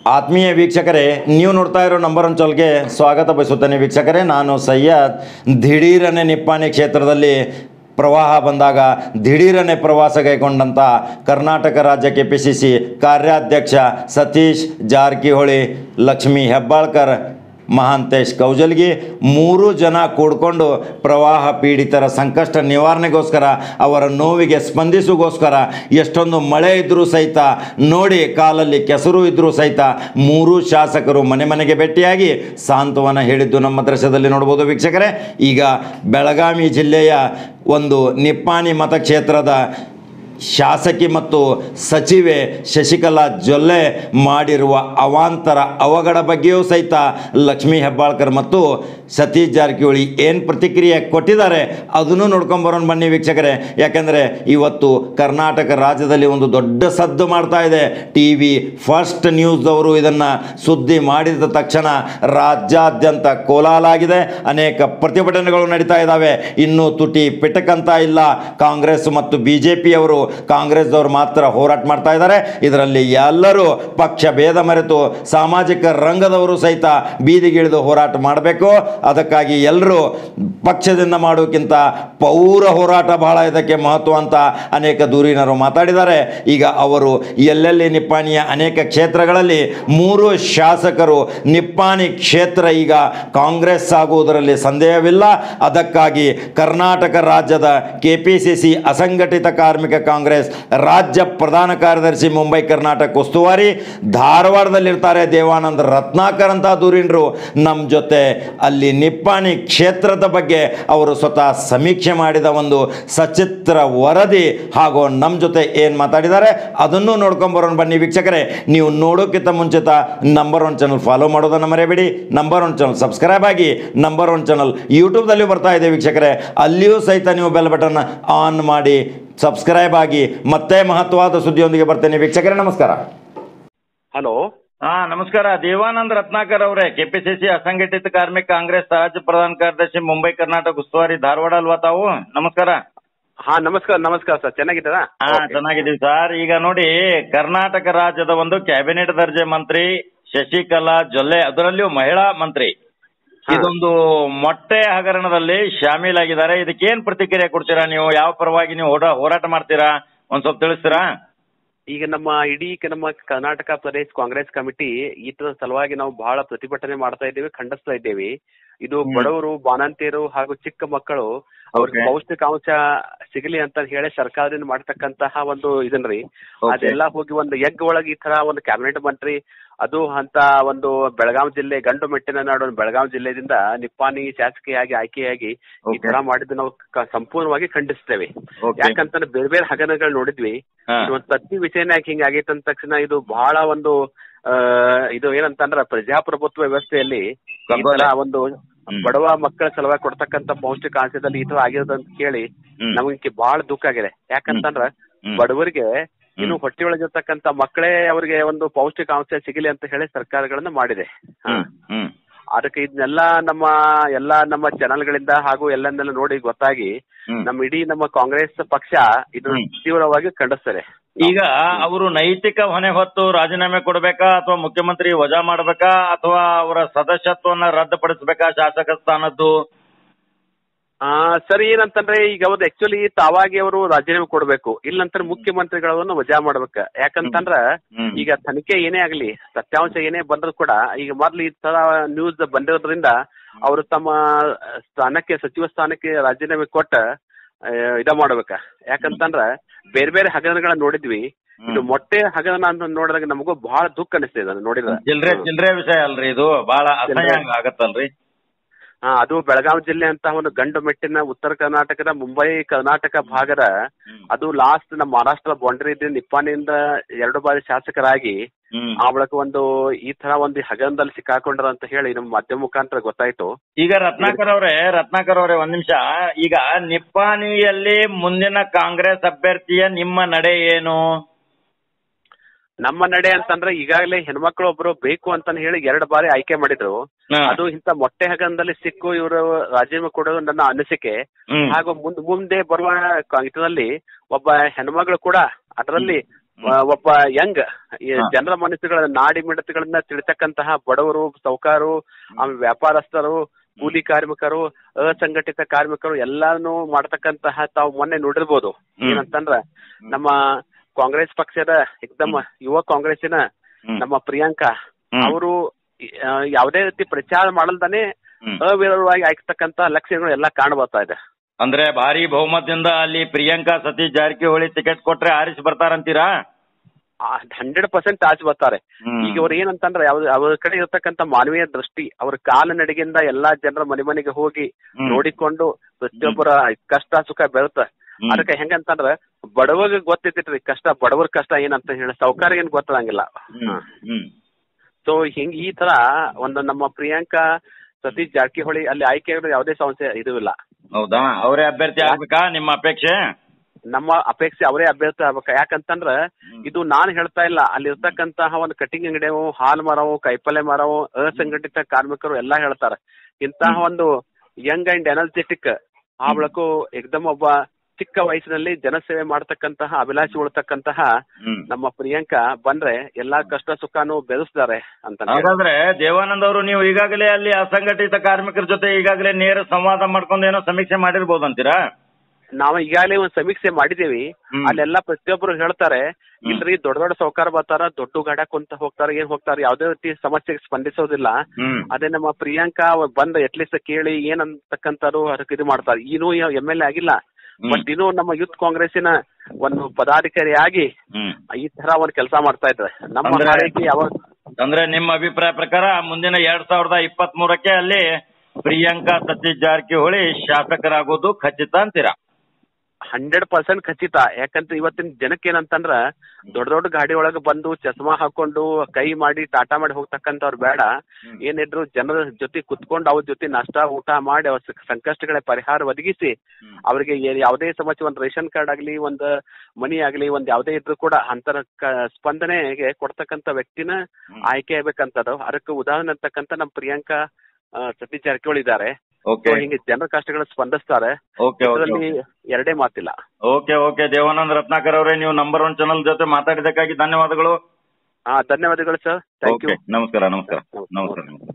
ಆತ್ಮೀಯ ವೀಕ್ಷಕರೇ ನೀವು ನೋಡ್ತಾ ಇರೋ ನಂಬರ್ ಒನ್ ಚಾಲ್ಗೆ ಸ್ವಾಗತ ಬಯಸುತ್ತೇನೆ ವೀಕ್ಷಕರೇ ನಾನು ಸಯ್ಯದ್ ದಿಢೀರನೆ ನಿಪ್ಪಾಣಿ ಕ್ಷೇತ್ರದಲ್ಲಿ ಪ್ರವಾಹ ಬಂದಾಗ ದಿಢೀರನೆ ಪ್ರವಾಸ ಕೈಗೊಂಡಂಥ ಕರ್ನಾಟಕ ರಾಜ್ಯ ಕೆ ಪಿ ಸಿ ಸಿ ಕಾರ್ಯಾಧ್ಯಕ್ಷ ಸತೀಶ್ ಜಾರಕಿಹೊಳಿ ಲಕ್ಷ್ಮೀ ಹೆಬ್ಬಾಳ್ಕರ್ ಮಹಾಂತೇಶ್ ಕೌಜಲ್ಗಿ ಮೂರು ಜನ ಕೂಡ್ಕೊಂಡು ಪ್ರವಾಹ ಪೀಡಿತರ ಸಂಕಷ್ಟ ನಿವಾರಣೆಗೋಸ್ಕರ ಅವರ ನೋವಿಗೆ ಸ್ಪಂದಿಸುಗೋಸ್ಕರ ಎಷ್ಟೊಂದು ಮಳೆ ಇದ್ದರೂ ಸಹಿತ ನೋಡಿ ಕಾಲಲ್ಲಿ ಕೆಸರು ಇದ್ದರೂ ಸಹಿತ ಮೂರು ಶಾಸಕರು ಮನೆ ಮನೆಗೆ ಭೇಟಿಯಾಗಿ ಸಾಂತ್ವನ ಹೇಳಿದ್ದು ನಮ್ಮ ದೃಶ್ಯದಲ್ಲಿ ನೋಡ್ಬೋದು ವೀಕ್ಷಕರೇ ಈಗ ಬೆಳಗಾವಿ ಜಿಲ್ಲೆಯ ಒಂದು ನಿಪ್ಪಾಣಿ ಮತಕ್ಷೇತ್ರದ ಶಾಸಕಿ ಮತ್ತು ಸಚಿವೆ ಶಶಿಕಲಾ ಜೊಲ್ಲೆ ಮಾಡಿರುವ ಅವಾಂತರ ಅವಘಡ ಬಗ್ಗೆಯೂ ಸಹಿತ ಲಕ್ಷ್ಮೀ ಹೆಬ್ಬಾಳ್ಕರ್ ಮತ್ತು ಸತೀಶ್ ಜಾರಕಿಹೊಳಿ ಏನು ಪ್ರತಿಕ್ರಿಯೆ ಕೊಟ್ಟಿದ್ದಾರೆ ಅದನ್ನು ನೋಡ್ಕೊಂಬರೋಣ ಬನ್ನಿ ವೀಕ್ಷಕರೇ ಯಾಕೆಂದರೆ ಇವತ್ತು ಕರ್ನಾಟಕ ರಾಜ್ಯದಲ್ಲಿ ಒಂದು ದೊಡ್ಡ ಸದ್ದು ಮಾಡ್ತಾ ಇದೆ ಟಿ ವಿ ಫಸ್ಟ್ ನ್ಯೂಸ್ದವರು ಇದನ್ನು ಸುದ್ದಿ ಮಾಡಿದ ತಕ್ಷಣ ರಾಜ್ಯಾದ್ಯಂತ ಕೋಲಾಲಾಗಿದೆ ಅನೇಕ ಪ್ರತಿಭಟನೆಗಳು ನಡೀತಾ ಇದ್ದಾವೆ ಇನ್ನೂ ತುಟಿ ಪಿಟಕಂತ ಇಲ್ಲ ಕಾಂಗ್ರೆಸ್ ಮತ್ತು ಬಿ ಜೆ ಪಿಯವರು ಕಾಂಗ್ರೆಸ್ದವರು ಮಾತ್ರ ಹೋರಾಟ ಮಾಡ್ತಾ ಇದ್ದಾರೆ ಇದರಲ್ಲಿ ಎಲ್ಲರೂ ಪಕ್ಷ ಭೇದ ಮರೆತು ಸಾಮಾಜಿಕ ರಂಗದವರು ಸಹಿತ ಬೀದಿಗಿಳಿದು ಹೋರಾಟ ಮಾಡಬೇಕು ಅದಕ್ಕಾಗಿ ಎಲ್ಲರೂ ಪಕ್ಷದಿಂದ ಮಾಡೋಕ್ಕಿಂತ ಪೌರ ಹೋರಾಟ ಬಹಳ ಇದಕ್ಕೆ ಮಹತ್ವ ಅಂತ ಅನೇಕ ದೂರಿನರು ಮಾತಾಡಿದ್ದಾರೆ ಈಗ ಅವರು ಎಲ್ಲೆಲ್ಲಿ ನಿಪ್ಪಾಣಿಯ ಅನೇಕ ಕ್ಷೇತ್ರಗಳಲ್ಲಿ ಮೂರು ಶಾಸಕರು ನಿಪ್ಪಾಣಿ ಕ್ಷೇತ್ರ ಈಗ ಕಾಂಗ್ರೆಸ್ ಆಗುವುದರಲ್ಲಿ ಸಂದೇಹವಿಲ್ಲ ಅದಕ್ಕಾಗಿ ಕರ್ನಾಟಕ ರಾಜ್ಯದ ಕೆ ಪಿ ಸಿ ಸಿ ಅಸಂಘಟಿತ ಕಾರ್ಮಿಕ ಕಾಂಗ್ರೆಸ್ ರಾಜ್ಯ ಪ್ರಧಾನ ಕಾರ್ಯದರ್ಶಿ ಮುಂಬೈ ಕರ್ನಾಟಕ ಉಸ್ತುವಾರಿ ಧಾರವಾಡದಲ್ಲಿರ್ತಾರೆ ದೇವಾನಂದ ರತ್ನಾಕರ್ ಅಂತ ದೂರಿನರು ನಮ್ಮ ಜೊತೆ ಅಲ್ಲಿ ನಿಪ್ಪಾಣಿ ಕ್ಷೇತ್ರದ ಬಗ್ಗೆ ಅವರು ಸ್ವತಃ ಸಮೀಕ್ಷೆ ಮಾಡಿದ ಒಂದು ಸಚಿತ್ರ ವರದಿ ಹಾಗೂ ನಮ್ಮ ಜೊತೆ ಏನು ಮಾತಾಡಿದ್ದಾರೆ ಅದನ್ನು ನೋಡ್ಕೊಂಬರೋಣ ಬನ್ನಿ ವೀಕ್ಷಕರೇ ನೀವು ನೋಡೋಕ್ಕಿಂತ ಮುಂಚಿತ ನಂಬರ್ ಒನ್ ಚಾನಲ್ ಫಾಲೋ ಮಾಡೋದನ್ನು ಮರೆಯಬೇಡಿ ನಂಬರ್ ಒನ್ ಚಾನಲ್ ಸಬ್ಸ್ಕ್ರೈಬ್ ಆಗಿ ನಂಬರ್ ಒನ್ ಚಾನಲ್ ಯೂಟ್ಯೂಬ್ದಲ್ಲಿ ಬರ್ತಾ ಇದೆ ವೀಕ್ಷಕರೇ ಅಲ್ಲಿಯೂ ಸಹಿತ ನೀವು ಬೆಲ್ ಬಟನ್ ಆನ್ ಮಾಡಿ ಸಬ್ಸ್ಕ್ರೈಬ್ ಆಗಿ ಮತ್ತೆ ಮಹತ್ವವಾದ ಸುದ್ದಿಯೊಂದಿಗೆ ಬರ್ತೇನೆ ವೀಕ್ಷಕರೇ ನಮಸ್ಕಾರ ಹಲೋ ಹಾ ನಮಸ್ಕಾರ ದೇವಾನಂದ್ ರತ್ನಾಕರ್ ಅವರೇ ಕೆಪಿಸಿಸಿ ಅಸಂಘಟಿತ ಕಾರ್ಮಿಕ ಕಾಂಗ್ರೆಸ್ ರಾಜ್ಯ ಪ್ರಧಾನ ಕಾರ್ಯದರ್ಶಿ ಮುಂಬೈ ಕರ್ನಾಟಕ ಉಸ್ತುವಾರಿ ಧಾರವಾಡ ಅಲ್ವಾ ತಾವು ನಮಸ್ಕಾರ ಹಾ ನಮಸ್ಕಾರ ನಮಸ್ಕಾರ ಸರ್ ಚೆನ್ನಾಗಿದ್ದಾರಾ ಹಾ Okay. ಚೆನ್ನಾಗಿದ್ದೀವಿ ಸರ್ ಈಗ ನೋಡಿ ಕರ್ನಾಟಕ ರಾಜ್ಯದ ಒಂದು ಕ್ಯಾಬಿನೆಟ್ ದರ್ಜೆ ಮಂತ್ರಿ ಶಶಿಕಲಾ ಜೊಲ್ಲೆ ಅದರಲ್ಲಿಯೂ ಮಹಿಳಾ ಮಂತ್ರಿ ಹಾ. ಇದೊಂದು ಮೊಟ್ಟೆ ಹಗರಣದಲ್ಲಿ ಶಾಮೀಲಾಗಿದ್ದಾರೆ ಇದಕ್ಕೇನ್ ಪ್ರತಿಕ್ರಿಯೆ ಕೊಡ್ತೀರಾ ನೀವು ಯಾವ ಪರವಾಗಿ ನೀವು ಹೋರಾ- ಹೋರಾಟ ಮಾಡ್ತೀರಾ ಒಂದ್ ಸ್ವಲ್ಪ ತಿಳಿಸ್ತೀರಾ ಈಗ ನಮ್ಮ ಇಡೀ ಕ- ನಮ್ಮ ಕರ್ನಾಟಕ ಪ್ರದೇಶ ಕಾಂಗ್ರೆಸ್ ಕಮಿಟಿ ಈ ತರ ಸಲುವಾಗಿ ನಾವು ಬಹಳ ಪ್ರತಿಭಟನೆ ಮಾಡ್ತಾ ಇದ್ದೇವೆ ಖಂಡಿಸ್ತಾ ಇದ್ದೇವೆ ಇದು ಹ್ಮ್. ಬಡವರು ಬಾಣಂತಿಯರು ಹಾಗೂ ಚಿಕ್ಕ ಮಕ್ಕಳು ಅವ್ರಿಗೆ Okay. ಪೌಷ್ಟಿಕಾಂಶ ಸಿಗಲಿ ಅಂತ ಹೇಳಿ ಸರ್ಕಾರದಿಂದ ಮಾಡ್ತಕ್ಕಂತಹ ಒಂದು ಇದನ್ರಿ Okay. ಅದೆಲ್ಲ ಹೋಗಿ ಒಂದು ಎಗ್ ಒಳಗೆ ಈ ತರ ಒಂದು ಕ್ಯಾಬಿನೆಟ್ ಮಂತ್ರಿ ಅದು ಅಂತ ಒಂದು ಬೆಳಗಾವಿ ಜಿಲ್ಲೆ ಗಂಡು ಮೆಟ್ಟಿನ ನಾಡು ಬೆಳಗಾವಿ ಜಿಲ್ಲೆಯಿಂದ ನಿಪ್ಪಾಣಿ ಶಾಸಕಿಯಾಗಿ ಆಯ್ಕೆಯಾಗಿ ಈ Okay. ತರ ಮಾಡಿದ್ದು ನಾವು ಕ- ಸಂಪೂರ್ಣವಾಗಿ ಖಂಡಿಸ್ತೇವೆ Okay. ಯಾಕಂತಂದ್ರೆ ಬೇರೆ ಬೇರೆ ಹಗರಣಗಳು ನೋಡಿದ್ವಿ ಹಾ. ಇದು ಒಂದು ತತ್ತಿ ವಿಷಯನೇ ಯಾಕೆ ಹಿಂಗ ಆಗೈತೆ ಅಂದ ತಕ್ಷಣ ಇದು ಬಹಳ ಒಂದು ಆ, ಇದು ಏನಂತಂದ್ರ ಪ್ರಜಾಪ್ರಭುತ್ವ ವ್ಯವಸ್ಥೆಯಲ್ಲಿ ಈ ತರ ಒಂದು ಹ್ಮ್. ಬಡವ ಮಕ್ಕಳ ಸಲುವಾಗಿ ಕೊಡ್ತಕ್ಕಂತ ಪೌಷ್ಟಿಕಾಂಶದಲ್ಲಿ ಈ ತರ ಆಗಿರೋದು ಅಂತ ಕೇಳಿ ಹ್ಮ್. ನಮಗೆ ಬಹಳ ದುಃಖ ಆಗಿದೆ ಯಾಕಂತಂದ್ರ ಹ್ಮ್. ಬಡವರಿಗೆ ಇನ್ನು ಹ್ಮ್. ಹೊಟ್ಟೆ ಒಳಗಿರ್ತಕ್ಕಂತ ಮಕ್ಕಳೇ ಅವರಿಗೆ ಒಂದು ಪೌಷ್ಟಿಕಾಂಶ ಸಿಗಲಿ ಅಂತ ಹೇಳಿ ಸರ್ಕಾರಗಳನ್ನ ಮಾಡಿದೆ ಹಾ. ಹ್ಮ್ ಹ್ಮ್ ಅದಕ್ಕೆ ಇದನ್ನೆಲ್ಲ ನಮ್ಮ ಎಲ್ಲಾ ನಮ್ಮ ಚಾನೆಲ್ಗಳಿಂದ ಹಾಗೂ ಎಲ್ಲನ್ನೆಲ್ಲ ನೋಡಿ ಗೊತ್ತಾಗಿ ಹ್ಮ್. ನಮ್ಮ ಇಡೀ ನಮ್ಮ ಕಾಂಗ್ರೆಸ್ ಪಕ್ಷ ಇದನ್ನ ಹ್ಮ್. ತೀವ್ರವಾಗಿ ಖಂಡಿಸ್ತಾರೆ ಈಗ ಅವರು ನೈತಿಕ ಹೊಣೆ ಹೊತ್ತು ರಾಜೀನಾಮೆ ಕೊಡಬೇಕಾ ಅಥವಾ ಮುಖ್ಯಮಂತ್ರಿ ವಜಾ ಮಾಡಬೇಕಾ ಅಥವಾ ಅವರ ಸದಸ್ಯತ್ವವನ್ನ ರದ್ದುಪಡಿಸಬೇಕಾ ಶಾಸಕ ಸ್ಥಾನದ್ದು ಆ ಸರ್ ಏನಂತಂದ್ರೆ ಈಗ ಅವ್ರು ಆಕ್ಚುಲಿ ತಾವಾಗಿ ಅವರು ರಾಜೀನಾಮೆ ಕೊಡಬೇಕು ಇಲ್ಲಂತರ ಮುಖ್ಯಮಂತ್ರಿಗಳನ್ನ ವಜಾ ಮಾಡ್ಬೇಕ ಯಾಕಂತಂದ್ರ ಹ್ಮ್. ಈಗ ತನಿಖೆ ಏನೇ ಆಗ್ಲಿ ಸತ್ಯಾಂಶ ಏನೇ ಬಂದ್ರು ಕೂಡ ಈಗ ಮೊದ್ಲು ಈ ತರ ನ್ಯೂಸ್ ಬಂದಿರೋದ್ರಿಂದ ಅವರು ತಮ್ಮ ಸ್ಥಾನಕ್ಕೆ ಸಚಿವ ಸ್ಥಾನಕ್ಕೆ ರಾಜೀನಾಮೆ ಕೊಟ್ಟ ಆ, ಇದ ಮಾಡ್ಬೇಕ ಯಾಕಂತಂದ್ರ ಬೇರೆ ಬೇರೆ ಹಗರಣಗಳನ್ನ ನೋಡಿದ್ವಿ ಇದು ಮೊಟ್ಟೆ ಹಗರಣ ಅಂತ ನೋಡಿದಾಗ ನಮಗೂ ಬಹಳ ದುಃಖ ಅನಿಸ್ತಿದೆ ಅದನ್ನ ನೋಡಿದ್ರೆ ಚಿಲ್ರೆ ಚಿಲ್ರೆ ವಿಷಯ ಅಲ್ರಿ ಇದು ಬಹಳ ಅಸಹ್ಯ ಚಿಲ್ರೆ. ಆಗತ್ತಲ್ರಿ ಹಾ ಅದು ಬೆಳಗಾವಿ ಜಿಲ್ಲೆ ಅಂತ ಒಂದು ಗಂಡು ಮೆಟ್ಟಿನ ಉತ್ತರ ಕರ್ನಾಟಕದ ಮುಂಬೈ ಕರ್ನಾಟಕ ಭಾಗದ ಅದು ಲಾಸ್ಟ್ ನಮ್ಮ ಮಹಾರಾಷ್ಟ್ರ ಬೌಂಡ್ರಿ ಇದ್ದ ನಿಪ್ಪಾಣಿಯಿಂದ ಎರಡು ಬಾರಿ ಶಾಸಕರಾಗಿ ಹ್ಮ್. ಆ ಬಳಿಕ ಒಂದು ಈ ತರ ಒಂದು ಹಗರಣದಲ್ಲಿ ಸಿಕ್ಕಾಕೊಂಡ್ರ ಅಂತ ಹೇಳಿ ನಮ್ಮ ಮಾಧ್ಯಮ ಮುಖಾಂತರ ಗೊತ್ತಾಯ್ತು ಈಗ ರತ್ನಾಕರ್ ಅವರೇ ರತ್ನಾಕರ್ ಅವರೇ ಒಂದ್ ನಿಮಿಷ ಈಗ ನಿಪ್ಪಾಣಿಯಲ್ಲಿ ಮುಂದಿನ ಕಾಂಗ್ರೆಸ್ ಅಭ್ಯರ್ಥಿಯ ನಿಮ್ಮ ನಡೆ ಏನು ನಮ್ಮ ನಡೆ ಅಂತಂದ್ರೆ ಈಗಾಗಲೇ ಹೆಣ್ಮಕ್ಳು ಒಬ್ರು ಬೇಕು ಅಂತ ಹೇಳಿ ಎರಡು ಬಾರಿ ಆಯ್ಕೆ ಮಾಡಿದ್ರು ಹಾ. ಅದು ಇಂತ ಮೊಟ್ಟೆ ಹಗರಣದಲ್ಲಿ ಸಿಕ್ಕು ಇವರು ರಾಜೀನಾಮೆ ಕೊಡೋದು ನನ್ನ ಅನಿಸಿಕೆ ಹ್ಮ್. ಹಾಗೂ ಮುಂದ್ ಮುಂದೆ ಬರುವ ಕ- ಇದರಲ್ಲಿ ಒಬ್ಬ ಹೆಣ್ಮಗಳು ಕೂಡ ಅದರಲ್ಲಿ ಒಬ್ಬ ಯಂಗ್ ಹಾ. ಜನರ ಮನಸ್ಸುಗಳ ನಾಡಿ ಮಿಡತೆಗಳನ್ನ ತಿಳಿತಕ್ಕಂತಹ ಬಡವರು ಸೌಕಾರು ಆಮೇಲೆ ವ್ಯಾಪಾರಸ್ಥರು ಕೂಲಿ ಕಾರ್ಮಿಕರು ಅಸಂಘಟಿತ ಕಾರ್ಮಿಕರು ಎಲ್ಲಾನು ಮಾಡ್ತಕ್ಕಂತಹ ತಾವು ಮೊನ್ನೆ ನೋಡಿರ್ಬೋದು ಹ್ಮ್. ಏನಂತಂದ್ರ ನಮ್ಮ ಕಾಂಗ್ರೆಸ್ ಪಕ್ಷದ ಏಕದಮ್ ಯುವ ಕಾಂಗ್ರೆಸ್ಸಿನ ಹ್ಮ್. ನಮ್ಮ ಪ್ರಿಯಾಂಕಾ ಹ್ಮ್. ಅವರು ಯಾವುದೇ ರೀತಿ ಪ್ರಚಾರ ಮಾಡಲ್ದಾನೆ ಹ್ಮ್. ಅವಿರೋಧವಾಗಿ ಆಯ್ತಕ್ಕಂತ ಲಕ್ಷಣಗಳು ಎಲ್ಲ ಕಾಣ ಬರ್ತಾ ಇದೆ ಅಂದ್ರೆ ಭಾರಿ ಬಹುಮತದಿಂದ ಅಲ್ಲಿ ಪ್ರಿಯಾಂಕಾ ಸತೀಶ್ ಜಾರಕಿಹೊಳಿ ಟಿಕೆಟ್ ಕೊಟ್ರೆ ಆರಿಸಿ ಬರ್ತಾರಂತೀರಾ ಹಂಡ್ರೆಡ್ ಪರ್ಸೆಂಟ್ ಆಚೆ ಬರ್ತಾರೆ ಹ್ಮ್. ಈಗ ಅವ್ರು ಏನಂತಂದ್ರೆ ಯಾವ್ದು ಅವ್ರ ಕಡೆ ಇರ್ತಕ್ಕಂಥ ಮಾನವೀಯ ದೃಷ್ಟಿ ಅವ್ರ ಕಾಲನಡಿಗೆಯಿಂದ ಎಲ್ಲಾ ಜನರ ಮನೆ ಮನೆಗೆ ಹೋಗಿ ಹ್ಮ್. ನೋಡಿಕೊಂಡು ಪ್ರತಿಯೊಬ್ಬರ ಕಷ್ಟ ಸುಖ ಬೆಳತ ಹ್ಮ್. ಅದಕ್ಕೆ ಹೆಂಗಂತಂದ್ರ ಬಡವಗ ಗೊತ್ತಿರ್ತೈತ್ರಿ ಕಷ್ಟ ಬಡವರ ಕಷ್ಟ ಏನಂತ ಹೇಳಿ ಸಾವುಕಾರ ಏನ್ ಗೊತ್ತದಂಗಿಲ್ಲ ಹ್ಮ್. ಹ್ಮ್. ಸೊ ಹಿಂಗ್ ಈ ತರ ಒಂದು ನಮ್ಮ ಪ್ರಿಯಾಂಕಾ ಸತೀಶ್ ಜಾರಕಿಹೊಳಿ ಅಲ್ಲಿ ಆಯ್ಕೆ ಆಗೋದು ಯಾವುದೇ ಸಮಸ್ಯೆ ಇದು ಇಲ್ಲ ಹೌದಾ ಅವರೇ ಅಭ್ಯರ್ಥಿ ಆಗ್ಬೇಕಾ ನಿಮ್ಮ ಅಪೇಕ್ಷೆ ನಮ್ಮ ಅಪೇಕ್ಷೆ ಅವರೇ ಅಭ್ಯರ್ಥಿ ಆಗ್ಬೇಕು ಯಾಕಂತಂದ್ರ ಇದು ನಾನು ಹೇಳ್ತಾ ಇಲ್ಲ ಅಲ್ಲಿ ಇರ್ತಕ್ಕಂತಹ ಒಂದು ಕಟಿಂಗ್ ಅಂಗಡಿಯವು ಹಾಲ್ ಮಾರವು ಕೈಪಲ್ಯ ಮಾರವು ಅಸಂಘಟಿತ ಕಾರ್ಮಿಕರು ಎಲ್ಲಾ ಹೇಳ್ತಾರ ಇಂತಹ ಒಂದು ಯಂಗ್ ಅಂಡ್ ಎನರ್ಜೆಟಿಕ್ ಆ ಬಳಕು ಏಕದಮ್ ಒಬ್ಬ ಚಿಕ್ಕ ವಯಸ್ಸಿನಲ್ಲಿ ಜನಸೇವೆ ಮಾಡ್ತಕ್ಕಂತಹ ಅಭಿಲಾಷಿ ಉಳ್ತಕ್ಕಂತಹ ಹ್ಮ್. ನಮ್ಮ ಪ್ರಿಯಾಂಕಾ ಬಂದ್ರೆ ಎಲ್ಲಾ ಕಷ್ಟ ಸುಖನೂ ಬೆಳೆಸ್ತಾರೆ ಅಂತ ನಾನು ಹಾಗಾದ್ರೆ ದೇವಾನಂದ್ ಅವರು ನೀವು ಈಗಾಗಲೇ ಅಲ್ಲಿ ಅಸಂಘಟಿತ ಕಾರ್ಮಿಕರ ಜೊತೆ ಈಗಾಗಲೇ ನೇರ ಸಂವಾದ ಮಾಡ್ಕೊಂಡು ಏನೋ ಸಮೀಕ್ಷೆ ಮಾಡಿರ್ಬೋದು ಅಂತೀರಾ ನಾವು ಈಗಾಗಲೇ ಒಂದು ಸಮೀಕ್ಷೆ ಮಾಡಿದೇವಿ ಹ್ಮ್. ಅಲ್ಲೆಲ್ಲ ಪ್ರತಿಯೊಬ್ಬರು ಹೇಳ್ತಾರೆ ಇಲ್ರಿ ದೊಡ್ಡ ದೊಡ್ಡ ಸಾವುಕಾರ ಬರ್ತಾರ ದೊಡ್ಡ ಗಾಡ ಕುಂತ ಹೋಗ್ತಾರ ಏನ್ ಹೋಗ್ತಾರ ಯಾವ್ದೇ ರೀತಿ ಸಮಸ್ಯೆಗೆ ಸ್ಪಂದಿಸೋದಿಲ್ಲ ಹ್ಮ್ ಅದೇ ನಮ್ಮ ಪ್ರಿಯಾಂಕಾ ಅವ್ರ್ ಬಂದ ಎಟ್ಲೀಸ್ಟ್ ಕೇಳಿ ಏನ್ ಅಂತಕ್ಕಂಥವ್ರು ಅದಕ್ಕೆ ಇದು ಮಾಡ್ತಾರೆ ಇನ್ನೂ ಎಮ್ ಎಲ್ ಎ ಆಗಿಲ್ಲ ಹ್ಮ್. ಬಟ್ ಇನ್ನೂ ನಮ್ಮ ಯೂತ್ ಕಾಂಗ್ರೆಸ್ಸಿನ ಒಂದು ಪದಾಧಿಕಾರಿಯಾಗಿ ಹ್ಮ್ ಈ ತರ ಒಂದು ಕೆಲಸ ಮಾಡ್ತಾ ಇದ್ದಾರೆ ನಮ್ಮ ಅಂದ್ರೆ- ಹಾರೈಕೆ ಯಾವಾಗ ಅಂದ್ರೆ ನಿಮ್ಮ ಅಭಿಪ್ರಾಯ ಪ್ರಕಾರ ಮುಂದಿನ ಎರಡ್ ಸಾವಿರದ ಇಪ್ಪತ್ತ್ ಮೂರಕ್ಕೆ ಅಲ್ಲಿ ಪ್ರಿಯಾಂಕಾ ಸತೀಶ್ ಜಾರಕಿಹೊಳಿ ಶಾಸಕರಾಗೋದು ಖಚಿತ ಅಂತೀರಾ ಹಂಡ್ರೆಡ್ ಪರ್ಸೆಂಟ್ ಖಚಿತ ಯಾಕಂದ್ರೆ ಇವತ್ತಿನ ಜನಕ್ಕೆ ಏನಂತಂದ್ರ ದೊಡ್ಡ ದೊಡ್ಡ ಗಾಡಿ ಒಳಗೆ ಬಂದು ಚಸ್ಮಾ ಹಾಕೊಂಡು ಕೈ ಮಾಡಿ ಟಾಟಾ ಮಾಡಿ ಹೋಗ್ತಕ್ಕಂಥವ್ರು ಬೇಡ ಏನಿದ್ರು ಜನರ ಜೊತೆ ಕುತ್ಕೊಂಡು ಅವ್ರ ಜೊತೆ ನಾಷ್ಟಾ ಊಟ ಮಾಡಿ ಅವ್ರ ಸ- ಸಂಕಷ್ಟಗಳ ಪರಿಹಾರ ಒದಗಿಸಿ ಅವರಿಗೆ ಯಾವುದೇ ಸಮಸ್ಯೆ ಒಂದು ರೇಷನ್ ಕಾರ್ಡ್ ಆಗಲಿ ಒಂದು ಮನಿ ಆಗಲಿ ಒಂದ್ ಯಾವುದೇ ಇದ್ರು ಕೂಡ ಅಂತರ ಕ- ಸ್ಪಂದನೆಗೆ ಕೊಡ್ತಕ್ಕಂಥ ವ್ಯಕ್ತಿನ ಆಯ್ಕೆ ಆಗ್ಬೇಕಂತದ್ದು ಅದಕ್ಕೆ ಉದಾಹರಣೆ ಅಂತಕ್ಕಂಥ ನಮ್ಮ ಪ್ರಿಯಾಂಕಾ ಆ, ಸತೀಶ್ ಜಾರಕಿಹೊಳಿ ಇದ್ದಾರೆ ಓಕೆ So ಹಿಂಗೆ ಜನರ ಕಷ್ಟಗಳು ಸ್ಪಂದಿಸ್ತಾರೆ ಓಕೆ ಇದರಲ್ಲಿ ಎರಡೇ ಮಾತಿಲ್ಲ ಓಕೆ ಓಕೆ ದೇವಾನಂದ್ ರತ್ನಾಕರ್ ಅವರೇ ನೀವು ನಂಬರ್ ಒನ್ ಚಾನಲ್ ಜೊತೆ ಮಾತಾಡಿದ್ದಕ್ಕಾಗಿ ಧನ್ಯವಾದಗಳು ಹಾ ಧನ್ಯವಾದಗಳು ಸರ್ ಥ್ಯಾಂಕ್ ಯು ಓಕೆ ನಮಸ್ಕಾರ ನಮಸ್ಕಾರ ನಮಸ್ಕಾರ. ನಮಸ್ಕಾರ ನಮಸ್ಕಾರ